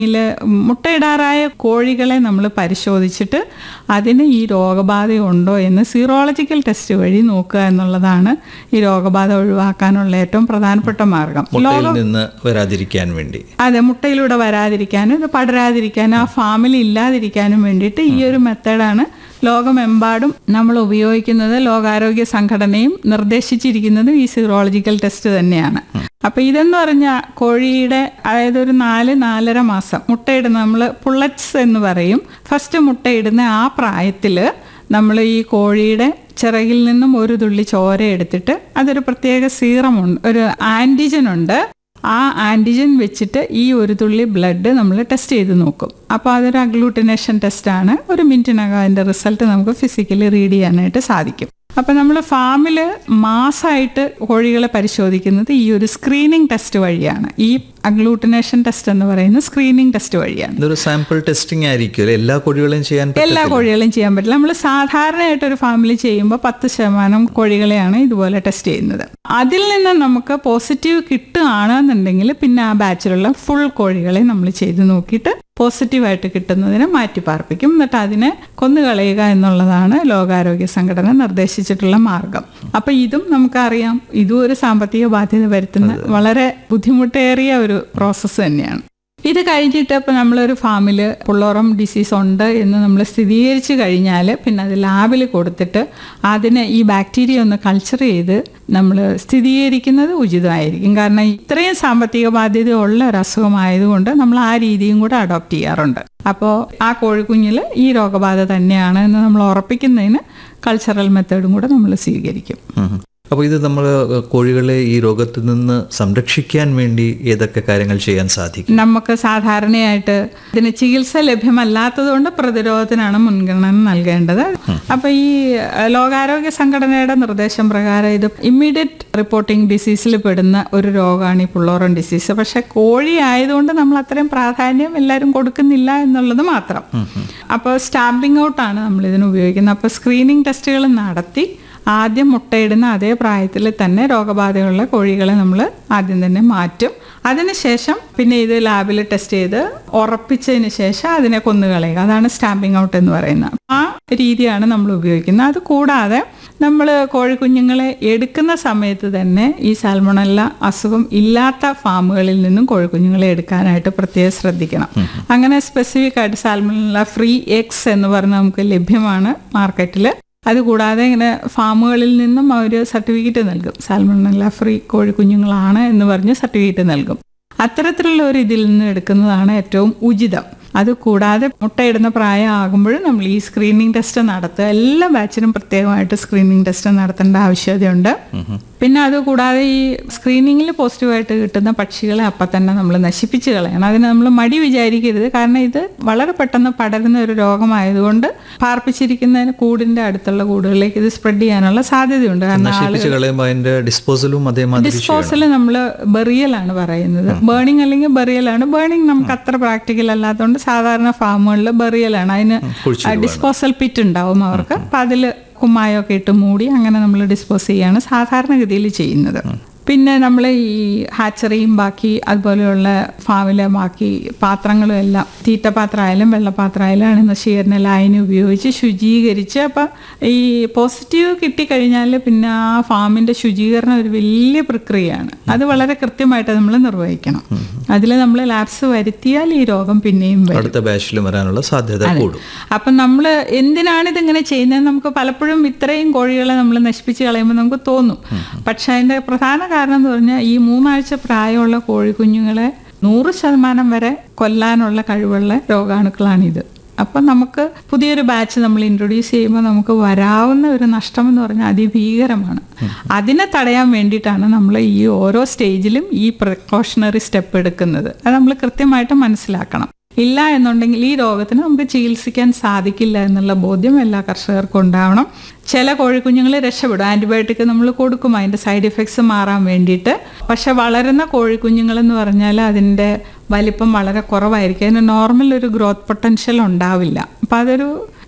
ഇതിൽ മുട്ടയിടാറായ കോഴികളെ നമ്മൾ പരിശോധിച്ചിട്ട് അതിന് ഈ രോഗബാധയുണ്ടോ എന്ന് സീറോളജിക്കൽ ടെസ്റ്റ് വഴി നോക്കുക എന്നുള്ളതാണ് ഈ രോഗബാധ ഒഴിവാക്കാനുള്ള ഏറ്റവും പ്രധാനപ്പെട്ട മാർഗം മുട്ടയിൽ നിന്ന് വരാതിരിക്കാൻ വേണ്ടി അതെ മുട്ടയിലൂടെ വരാതിരിക്കാനും ഇത് പടരാതിരിക്കാനും ആ ഫാമിൽ ഇല്ലാതിരിക്കാനും വേണ്ടിയിട്ട് ഈ ഒരു മെത്തേഡാണ് ലോകമെമ്പാടും നമ്മൾ ഉപയോഗിക്കുന്നത് ലോകാരോഗ്യ സംഘടനയും നിർദ്ദേശിച്ചിരിക്കുന്നതും ഈ സീറോളജിക്കൽ ടെസ്റ്റ് തന്നെയാണ് അപ്പൊ ഇതെന്ന് പറഞ്ഞാൽ കോഴിയുടെ അതായത് ഒരു നാല് നാലര മാസം മുട്ടയിടുന്ന നമ്മൾ പുള്ളറ്റ്സ് എന്ന് പറയും ഫസ്റ്റ് മുട്ടയിടുന്ന ആ പ്രായത്തില് നമ്മൾ ഈ കോഴിയുടെ ചിറകിൽ നിന്നും ഒരു തുള്ളി ചോര എടുത്തിട്ട് അതൊരു പ്രത്യേക സീറമുണ്ട് ഒരു ആൻറ്റിജൻ ഉണ്ട് ആ ആൻറ്റിജൻ വെച്ചിട്ട് ഈ ഒരു തുള്ളി ബ്ലഡ് നമ്മൾ ടെസ്റ്റ് ചെയ്ത് നോക്കും അപ്പോൾ അതൊരു അഗ്ലൂട്ടിനേഷൻ ടെസ്റ്റാണ് ഒരു മിനിറ്റിനകം അതിൻ്റെ റിസൾട്ട് നമുക്ക് ഫിസിക്കലി റീഡ് ചെയ്യാനായിട്ട് സാധിക്കും അപ്പം നമ്മൾ ഫാമിൽ മാസമായിട്ട് കോഴികളെ പരിശോധിക്കുന്നത് ഈ ഒരു സ്ക്രീനിങ് ടെസ്റ്റ് വഴിയാണ് ഈ അഗ്ലൂട്ടിനേഷൻ ടെസ്റ്റ് എന്ന് പറയുന്നത് സ്ക്രീനിങ് ടെസ്റ്റ് വഴിയാണ് ഇതൊരു സാമ്പിൾ ടെസ്റ്റിംഗ് ആയിരിക്കും അല്ലേ? എല്ലാ കോഴികളെയും ചെയ്യാൻ പറ്റില്ല എല്ലാ കോഴികളും ചെയ്യാൻ പറ്റില്ല നമ്മൾ സാധാരണയായിട്ട് ഒരു ഫാമിലി ചെയ്യുമ്പോൾ പത്ത് ശതമാനം കോഴികളെയാണ് ഇതുപോലെ ടെസ്റ്റ് ചെയ്യുന്നത് അതിൽ നിന്ന് നമുക്ക് പോസിറ്റീവ് കിട്ടുകയാണെന്നുണ്ടെങ്കിൽ പിന്നെ ആ ബാച്ചിലുള്ള ഫുൾ കോഴികളെ നമ്മൾ ചെയ്ത് നോക്കിയിട്ട് പോസിറ്റീവായിട്ട് കിട്ടുന്നതിനെ മാറ്റി പാർപ്പിക്കും എന്നിട്ട് അതിനെ കൊന്നുകളയുക എന്നുള്ളതാണ് ലോകാരോഗ്യ സംഘടന നിർദ്ദേശിച്ചിട്ടുള്ള മാർഗം അപ്പൊ ഇതും നമുക്കറിയാം ഇതും ഒരു സാമ്പത്തിക ബാധ്യത വരുത്തുന്ന വളരെ ബുദ്ധിമുട്ടേറിയ ഒരു പ്രോസസ്സ് തന്നെയാണ് ഇത് കഴിഞ്ഞിട്ട് ഇപ്പം നമ്മളൊരു ഫാമിൽ പുള്ളോറം ഡിസീസ് ഉണ്ട് എന്ന് നമ്മൾ സ്ഥിരീകരിച്ചു കഴിഞ്ഞാൽ പിന്നെ അത് ലാബിൽ കൊടുത്തിട്ട് അതിനെ ഈ ബാക്ടീരിയ ഒന്ന് കൾച്ചർ ചെയ്ത് നമ്മൾ സ്ഥിരീകരിക്കുന്നത് ഉചിതമായിരിക്കും കാരണം ഇത്രയും സാമ്പത്തിക ബാധ്യത ഉള്ള ഒരു അസുഖമായതുകൊണ്ട് നമ്മൾ ആ രീതിയും കൂടെ അഡോപ്റ്റ് ചെയ്യാറുണ്ട് അപ്പോൾ ആ കോഴിക്കുഞ്ഞിൽ ഈ രോഗബാധ തന്നെയാണ് എന്ന് നമ്മൾ ഉറപ്പിക്കുന്നതിന് കൾച്ചറൽ മെത്തേഡും കൂടെ നമ്മൾ സ്വീകരിക്കും ഉം. അപ്പോൾ ഇത് നമ്മൾ കോഴികളെ ഈ രോഗത്തിൽ നിന്ന് സംരക്ഷിക്കാൻ വേണ്ടി ഏതൊക്കെ കാര്യങ്ങൾ ചെയ്യാൻ സാധിക്കും നമുക്ക് സാധാരണയായിട്ട് ഇതിന് ചികിത്സ ലഭ്യമല്ലാത്തതുകൊണ്ട് പ്രതിരോധത്തിനാണ് മുൻഗണന നൽകേണ്ടത് അപ്പൊ ഈ അഹ്, ലോകാരോഗ്യ സംഘടനയുടെ നിർദ്ദേശം പ്രകാരം ഇത് ഇമ്മീഡിയറ്റ് റിപ്പോർട്ടിംഗ് ഡിസീസിൽ പെടുന്ന ഒരു രോഗമാണ് ഈ പുള്ളോറൻ ഡിസീസ് പക്ഷെ കോഴി ആയതുകൊണ്ട് നമ്മൾ അത്രയും പ്രാധാന്യം എല്ലാവരും കൊടുക്കുന്നില്ല എന്നുള്ളത് മാത്രം അപ്പോൾ സ്റ്റാമ്പിംഗ് ഔട്ടാണ് നമ്മൾ ഇതിന് ഉപയോഗിക്കുന്നത് അപ്പോൾ സ്ക്രീനിങ് ടെസ്റ്റുകൾ നടത്തി ആദ്യം മുട്ടയിടുന്ന അതേ പ്രായത്തിൽ തന്നെ രോഗബാധയുള്ള കോഴികളെ നമ്മൾ ആദ്യം തന്നെ മാറ്റും അതിനുശേഷം പിന്നെ ഇത് ലാബിൽ ടെസ്റ്റ് ചെയ്ത് ഉറപ്പിച്ചതിന് ശേഷം അതിനെ കൊന്നുകളയുക അതാണ് സ്റ്റാമ്പിംഗ് ഔട്ട് എന്ന് പറയുന്നത് ആ രീതിയാണ് നമ്മൾ ഉപയോഗിക്കുന്നത് അത് കൂടാതെ നമ്മൾ കോഴിക്കുഞ്ഞുങ്ങളെ എടുക്കുന്ന സമയത്ത് തന്നെ ഈ സാൽമണല്ല അസുഖം ഇല്ലാത്ത ഫാമുകളിൽ നിന്നും കോഴിക്കുഞ്ഞുങ്ങളെ എടുക്കാനായിട്ട് പ്രത്യേകം ശ്രദ്ധിക്കണം അങ്ങനെ സ്പെസിഫിക് ആയിട്ട് സാൽമണല്ല ഫ്രീ എക്സ് എന്ന് പറഞ്ഞ് നമുക്ക് ലഭ്യമാണ് മാർക്കറ്റിൽ അതുകൂടാതെ ഇങ്ങനെ ഫാമുകളിൽ നിന്നും അവർ സർട്ടിഫിക്കറ്റ് നൽകും സാൽമണല്ല ഫ്രീ കോഴിക്കുഞ്ഞുങ്ങളാണ് എന്ന് പറഞ്ഞ് സർട്ടിഫിക്കറ്റ് നൽകും അത്തരത്തിലുള്ള ഒരു ഇതിൽ നിന്ന് എടുക്കുന്നതാണ് ഏറ്റവും ഉചിതം അത് കൂടാതെ മുട്ടയിടുന്ന പ്രായമാകുമ്പോഴും നമ്മൾ ഈ സ്ക്രീനിങ് ടെസ്റ്റ് നടത്തുക എല്ലാ ബാച്ചിനും പ്രത്യേകമായിട്ട് സ്ക്രീനിങ് ടെസ്റ്റ് നടത്തേണ്ട ആവശ്യകതയുണ്ട് പിന്നെ അത് കൂടാതെ ഈ സ്ക്രീനിങ്ങിൽ പോസിറ്റീവായിട്ട് കിട്ടുന്ന പക്ഷികളെ അപ്പം തന്നെ നമ്മൾ നശിപ്പിച്ച് കളയണം അതിന് നമ്മൾ മടി വിചാരിക്കരുത് കാരണം ഇത് വളരെ പെട്ടെന്ന് പടരുന്ന ഒരു രോഗമായതുകൊണ്ട് പാർപ്പിച്ചിരിക്കുന്നതിന് കൂടിന്റെ അടുത്തുള്ള കൂടുകളിലേക്ക് ഇത് സ്പ്രെഡ് ചെയ്യാനുള്ള സാധ്യതയുണ്ട് കാരണം നശിപ്പിച്ച് കളയുമ്പോൾ അതിന്റെ ഡിസ്പോസലും അതേമാതിരി ഡിസ്പോസൽ നമ്മൾ ബെറിയലാണ് പറയുന്നത് ബേണിംഗ് അല്ലെങ്കിൽ ബെറിയലാണ് ബേണിംഗ് നമുക്ക് അത്ര പ്രാക്ടിക്കൽ അല്ലാത്തതുകൊണ്ട് സാധാരണ ഫാമുകളിൽ ബെറിയലാണ് അതിന് ഡിസ്പോസൽ പിറ്റ് ഉണ്ടാവും അവർക്ക് അപ്പം അതിൽ കുമ്മായൊക്കെ ഇട്ട് മൂടി അങ്ങനെ നമ്മൾ ഡിസ്പോസ് ചെയ്യാണ് സാധാരണഗതിയിൽ ചെയ്യുന്നത് പിന്നെ നമ്മൾ ഈ ഹാച്ചറിയും ബാക്കി അതുപോലെയുള്ള ഫാമിലെ ബാക്കി പാത്രങ്ങളും എല്ലാം തീറ്റപാത്രമായാലും വെള്ളപാത്രമായാലും നശീകരണ ലൈൻ ഉപയോഗിച്ച് ശുചീകരിച്ച് അപ്പം ഈ പോസിറ്റീവ് കിട്ടിക്കഴിഞ്ഞാൽ പിന്നെ ആ ഫാമിൻ്റെ ശുചീകരണം ഒരു വലിയ പ്രക്രിയയാണ് അത് വളരെ കൃത്യമായിട്ട് നമ്മൾ നിർവഹിക്കണം അതിൽ നമ്മൾ ലാബ്സ് വരുത്തിയാൽ ഈ രോഗം പിന്നെയും വരും അടുത്ത ബാച്ചിലും വരാനുള്ള സാധ്യത കൂടും അപ്പം നമ്മൾ എന്തിനാണ് ഇതിങ്ങനെ ചെയ്യുന്നത് നമുക്ക് പലപ്പോഴും ഇത്രയും കോഴികളെ നമ്മൾ നശിപ്പിച്ച് കളയുമ്പോൾ നമുക്ക് തോന്നും പക്ഷെ അതിൻ്റെ പ്രധാന കാരണം എന്ന് പറഞ്ഞാൽ ഈ മൂന്നാഴ്ച പ്രായമുള്ള കോഴിക്കുഞ്ഞുങ്ങളെ നൂറ് ശതമാനം വരെ കൊല്ലാനുള്ള കഴിവുള്ള രോഗാണുക്കളാണിത് അപ്പം നമുക്ക് പുതിയൊരു ബാച്ച് നമ്മൾ ഇൻട്രൊഡ്യൂസ് ചെയ്യുമ്പോൾ നമുക്ക് വരാവുന്ന ഒരു നഷ്ടം എന്ന് പറഞ്ഞാൽ അതിഭീകരമാണ് അതിനെ തടയാൻ വേണ്ടിയിട്ടാണ് നമ്മൾ ഈ ഓരോ സ്റ്റേജിലും ഈ പ്രിക്കോഷണറി സ്റ്റെപ്പ് എടുക്കുന്നത് അത് നമ്മൾ കൃത്യമായിട്ട് മനസ്സിലാക്കണം ഇല്ല എന്നുണ്ടെങ്കിൽ ഈ രോഗത്തിന് നമുക്ക് ചികിത്സിക്കാൻ സാധിക്കില്ല എന്നുള്ള ബോധ്യം എല്ലാ കർഷകർക്കും ഉണ്ടാവണം ചില കോഴിക്കുഞ്ഞുങ്ങൾ രക്ഷപ്പെടും ആൻറ്റിബയോട്ടിക് നമ്മൾ കൊടുക്കും അതിൻ്റെ സൈഡ് ഇഫക്ട്സ് മാറാൻ വേണ്ടിയിട്ട് പക്ഷെ വളരുന്ന കോഴിക്കുഞ്ഞുങ്ങൾ എന്ന് പറഞ്ഞാൽ അതിൻ്റെ വലിപ്പം വളരെ കുറവായിരിക്കും അതിന് നോർമൽ ഒരു ഗ്രോത്ത് പൊട്ടൻഷ്യൽ ഉണ്ടാവില്ല അപ്പം അതൊരു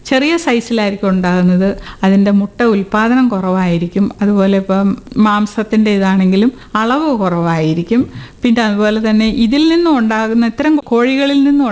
ചെറിയ സൈസിലായിരിക്കും ഉണ്ടാകുന്നത് അതിൻ്റെ മുട്ട ഉൽപാദനം കുറവായിരിക്കും അതുപോലെ ഇപ്പം മാംസത്തിൻ്റെ ഇതാണെങ്കിലും അളവ് കുറവായിരിക്കും പിന്നെ അതുപോലെ തന്നെ ഇതിൽ നിന്നും ഉണ്ടാകുന്ന ഇത്തരം കോഴികളിൽ നിന്നും